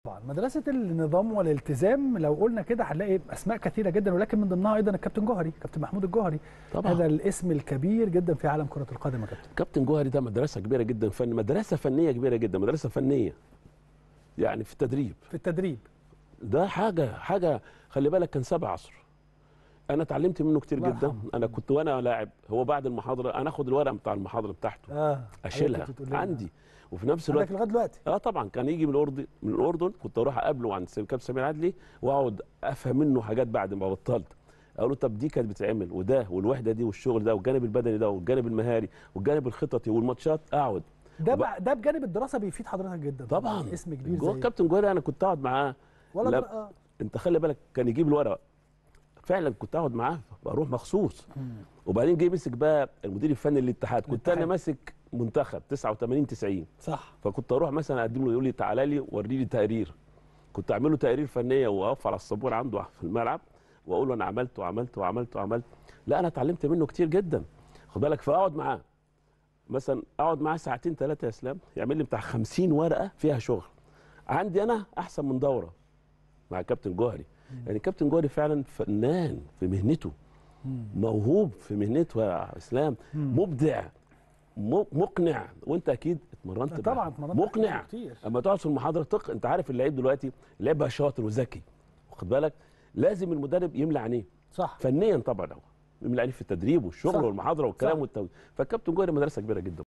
طبعا مدرسه النظام والالتزام لو قلنا كده هنلاقي اسماء كثيره جدا ولكن من ضمنها ايضا الكابتن جوهري كابتن محمود الجوهري طبعا هذا الاسم الكبير جدا في عالم كره القدم يا كابتن كابتن جوهري ده مدرسه كبيره جدا فن مدرسه فنيه كبيره جدا مدرسه فنيه يعني في التدريب في التدريب ده حاجه حاجه خلي بالك كان سبع عصر انا اتعلمت منه كتير الله جدا يرحمه. انا كنت وانا لاعب هو بعد المحاضره انا اخد الورقه بتاع المحاضره بتاعته اه اشيلها كنت بتقول لنا. عندي وفي نفس الوقت عندك لغايه دلوقتي اه طبعا كان يجي من الاردن من الاردن كنت اروح اقابله عند كابتن سمير عدلي واقعد افهم منه حاجات بعد ما بطلت اقول له طب دي كانت بتتعمل وده والوحده دي والشغل ده والجانب البدني ده والجانب المهاري والجانب الخططي والماتشات اقعد ده وب- بقى ده بجانب الدراسه بيفيد حضرتك جدا طبعا اسم كبير جوه زي كابتن جوهري انا كنت اقعد معاه ولا لا. در- آه. انت خلي بالك كان يجيب الورقه فعلا كنت اقعد معاه بروح مخصوص مم. وبعدين جه مسك بقى المدير الفني للاتحاد كنت الاتحاد. انا ماسك منتخب 89 90 صح فكنت اروح مثلا اقدم له يقول لي تعالى لي وريني تقرير كنت اعمل له تقرير فنيه واقف على السبوره عنده في الملعب واقول له انا عملت وعملت وعملت وعملت لا انا اتعلمت منه كتير جدا خد بالك فاقعد معاه مثلا اقعد معاه ساعتين ثلاثه يا اسلام يعمل لي بتاع 50 ورقه فيها شغل عندي انا احسن من دوره مع كابتن جوهري يعني كابتن جوهري فعلا فنان في مهنته مم. موهوب في مهنته يا اسلام مم. مبدع م- مقنع وانت اكيد اتمرنت معاه. طبعا اتمرنت مقنع كتير اما تقعد في المحاضره تق... انت عارف اللعيب دلوقتي اللعيب بقى شاطر وذكي واخد بالك لازم المدرب يملى عينيه صح فنيا طبعا هو يملى عينيه في التدريب والشغل صح. والمحاضره والكلام صح. والتو... فالكابتن جوهري مدرسه كبيره جدا